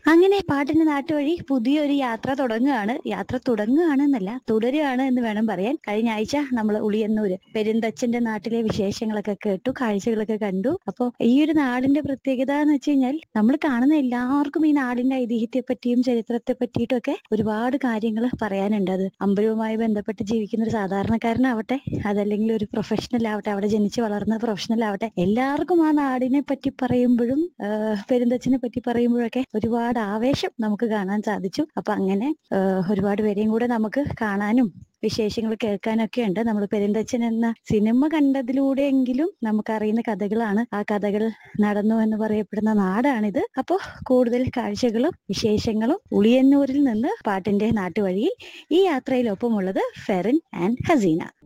അങ്ങനെ പാട്ടിന്റെ നാട്ടുവഴി പുതിയൊരു യാത്ര തുടങ്ങുകയാണ് യാത്ര തുടങ്ങുകയാണ് എന്നല്ല തുടരുകയാണ് എന്ന് വേണം പറയാൻ കഴിഞ്ഞ ആഴ്ച നമ്മൾ ഉളിയന്നൂര് പെരുന്തച്ഛന്റെ നാട്ടിലെ വിശേഷങ്ങളൊക്കെ കേട്ടു കാഴ്ചകളൊക്കെ കണ്ടു അപ്പൊ ഈ ഒരു നാടിന്റെ പ്രത്യേകത എന്ന് വെച്ച് കഴിഞ്ഞാൽ നമ്മൾ കാണുന്ന എല്ലാവർക്കും ഈ നാടിന്റെ ഐതിഹ്യത്തെ പറ്റിയും ചരിത്രത്തെ പറ്റിയിട്ടും ഒക്കെ ഒരുപാട് കാര്യങ്ങൾ പറയാനുണ്ട് അത് അമ്പലവുമായി ബന്ധപ്പെട്ട് ജീവിക്കുന്ന ഒരു സാധാരണക്കാരനാവട്ടെ അതല്ലെങ്കിൽ ഒരു പ്രൊഫഷണൽ ആവട്ടെ അവിടെ ജനിച്ച് വളർന്ന പ്രൊഫഷണൽ ആവട്ടെ എല്ലാവർക്കും ആ നാടിനെ പറ്റി പറയുമ്പോഴും ആഹ് പെരുന്തച്ഛനെ പറ്റി പറയുമ്പോഴൊക്കെ ഒരുപാട് ആവേശം നമുക്ക് കാണാൻ സാധിച്ചു അപ്പൊ അങ്ങനെ ആഹ് ഒരുപാട് പേരെയും കൂടെ നമുക്ക് കാണാനും വിശേഷങ്ങൾ കേൾക്കാനൊക്കെ ഉണ്ട് നമ്മൾ പെരുന്തച്ഛൻ എന്ന സിനിമ കണ്ടതിലൂടെയെങ്കിലും നമുക്കറിയുന്ന കഥകളാണ് ആ കഥകൾ നടന്നു എന്ന് പറയപ്പെടുന്ന നാടാണിത് അപ്പോൾ കൂടുതൽ കാഴ്ചകളും വിശേഷങ്ങളും ഉളിയന്നൂരിൽ നിന്ന് പാട്ടിന്റെ നാട്ടുവഴിയിൽ ഈ യാത്രയിലൊപ്പമുള്ളത് ഫെറിൻ ആൻഡ് ഹസീന